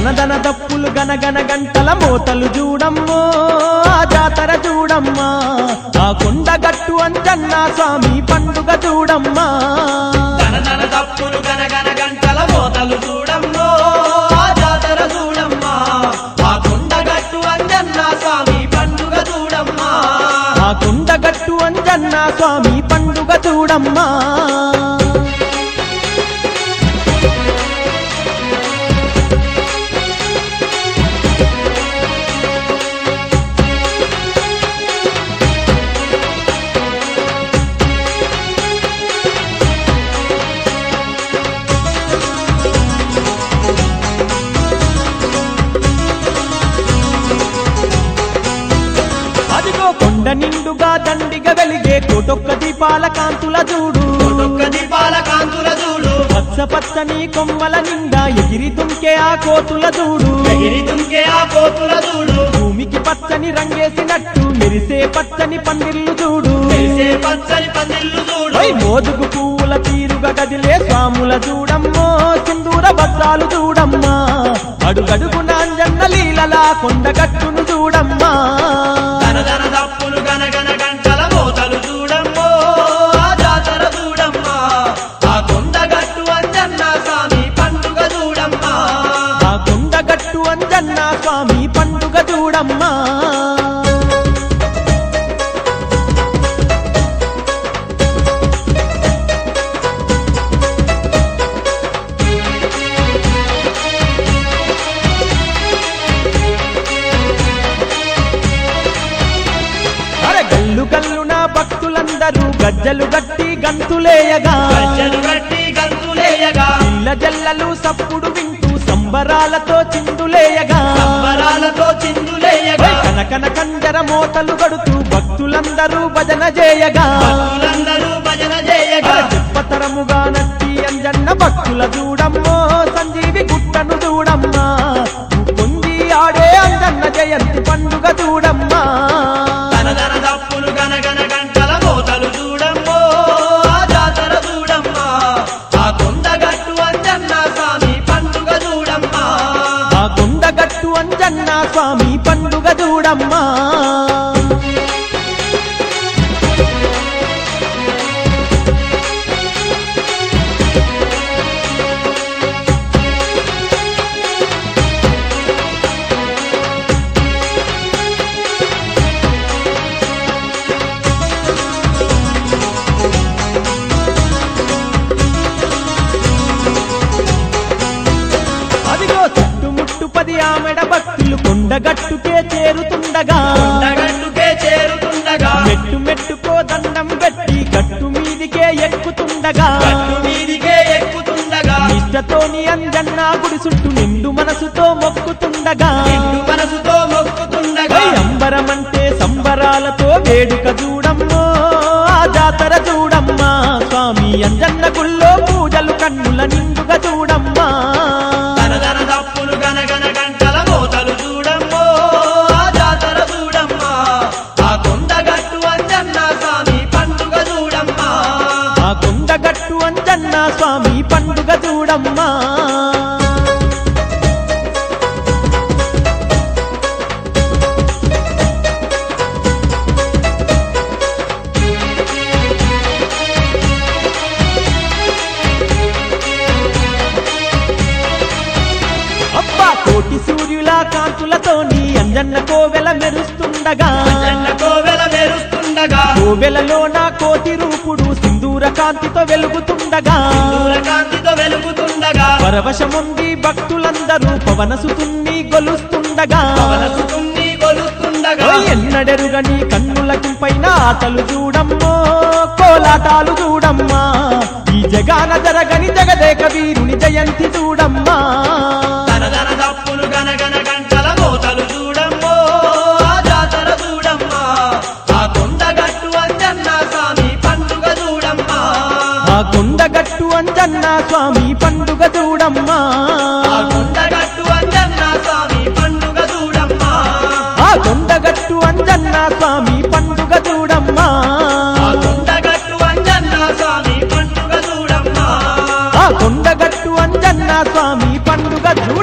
దనదన దప్పులు గనగన గంటల మోతలు చూడమ్మో ఆ జాతర చూడమ్మా ఆ కొండగట్టు అంజన్న స్వామి పండుగ చూడమ్మా దనదన తప్పులు గనగన గంటల మోతలు చూడమ్మో ఆ జాతర చూడమ్మా ఆ కొండగట్టు అంజన్న స్వామి పండుగ చూడమ్మా ఆ కొండగట్టు అంజన్న స్వామి పండుగ చూడమ్మా అదిగో కొండ నిండుగా దండిగా వెలిగే కోటొక్క దీపాల కాంతుల చూడు ఒక్క దీపాల కాంతుల చూడు పచ్చ పచ్చని కొమ్మల నిండా ఎగిరి తుంకే ఆ కోతుల చూడు ఎగిరి దుంకే ఆ కోతుల చూడు భూమికి పచ్చని రంగేసినట్టు మెరిసే పచ్చని పందిర్లు చూడు మెరిసే పచ్చని పందిళ్ళు చూడు ఓయ్ మోదుగు పువ్వుల తీరుగా కదిలే స్వాముల చూడమ్మో సింధూర భద్రాలు చూడమ్మా అడుగడుగు నాంజన్న లీలలా కొండగట్టును చూడమ్మా దనదన తప్పులు గనగన గంటల మోతలు చూడమ్మో ఆ జాతర చూడమ్మా ఆ కొండగట్టు అంజన్న స్వామి పండుగ చూడమ్మా ఆ కొండగట్టు అంజన్న స్వామి పండుగ చూడమ్మా అరే గల్లు గల్లున భక్తులందరూ గజ్జలు గట్టి గంతులేయగా గజ్జలు కట్టి గంతులేయగా పిల్ల జల్లలు సప్పుడు వింటూ సంబరాలతో చిందులేయగా సంబరాలతో చిందులేయగా ఓయ్ కనకన కంజర మోతలు గడుతూ భక్తులందరూ భజన చేయగా భక్తులందరూ భజన చేయగా అరే చెప్పతరముగా నట్టి అంజన్న భక్తుల చూడమ్మో సంజీవి గుట్టను చూడమ్మా పొంది ఆడే అంజన్న జయంతి పండుగ చూడమ్మా దనదన తప్పులు గనగన గంటల మోతలు చూడమ్మో ఆ జాతర చూడమ్మా ఆ కొండగట్టు అంజన్న స్వామి పండుగ చూడమ్మా ఆ కొండగట్టు అంజన్న స్వామి పండుగ చూడమ్మా అదిగో చుట్టుముట్టు పది ఆమెడ భక్తులు కొండగట్టుకే చేరుతుండగా కొండగట్టుకే చేరుతుండగా మెట్టు మెట్టుకో దండం పెట్టి గట్టు మీదికే ఎక్కుతుండగా గట్టు మీదికే ఎక్కుతుండగా నిష్టతోని అంజన్న గుడి చుట్టూ నిండు మనసుతో మొక్కుతుండగా నిండు మనసుతో మొక్కుతుండగా ఓయ్ అంబరమంటే సంబరాలతో వేడుక చూడమ్మో ఆ జాతర చూడమ్మా స్వామి అంజన్న గుళ్ళో పూజలు కన్నుల నిండుగా చూడమ్మా దనదన తప్పులు గనగన గంటల మోతలు చూడమ్మో ఆ జాతర చూడమ్మా ఆ కొండగట్టు అంజన్న స్వామి పండుగ చూడమ్మా ఆ కొండగట్టు అంజన్న స్వామి పండుగ చూడమ్మా అబ్బా కోటి సూర్యుల కాంతులతోని అంజన్న కోవెల మెరుస్తుండగా అంజన్న కోవెల మెరుస్తుండగా కోవెలలో నా కోటి రూపుడు సింధూర కాంతితో వెలుగుతుండగా సూర్యకాంతితో వెలుగుతుండగా పరవశముంది భక్తులందరూ పవనసుతున్ని గొలుస్తుండగా పవనసుతుణ్ణి కొలుస్తుండగా ఓయ్ ఎన్నడెరుగని కన్నులకు పైన ఆటలు చూడమ్మో కోలాటాలు చూడమ్మా ఈ జగాన జరగని జగదేక వీరుని జయంతి చూడమ్మా దనదన తప్పులు గనగన గంటల మోతలు చూడమ్మో ఆ జాతర చూడమ్మా ఆ కొండగట్టు అంజన్న స్వామి పండుగ చూడమ్మా ఆ కొండగట్టు అంజన్న స్వామి పండుగ చూడమ్మా ఆ కొండగట్టు అంజన్న స్వామి పండుగ చూడమ్మా ఆ కొండగట్టు అంజన్న స్వామి పండుగ చూడమ్మా ఆ కొండగట్టు అంజన్న స్వామి పండుగ చూడమ్మా ఆ కొండగట్టు అంజన్న స్వామి పండుగ చూ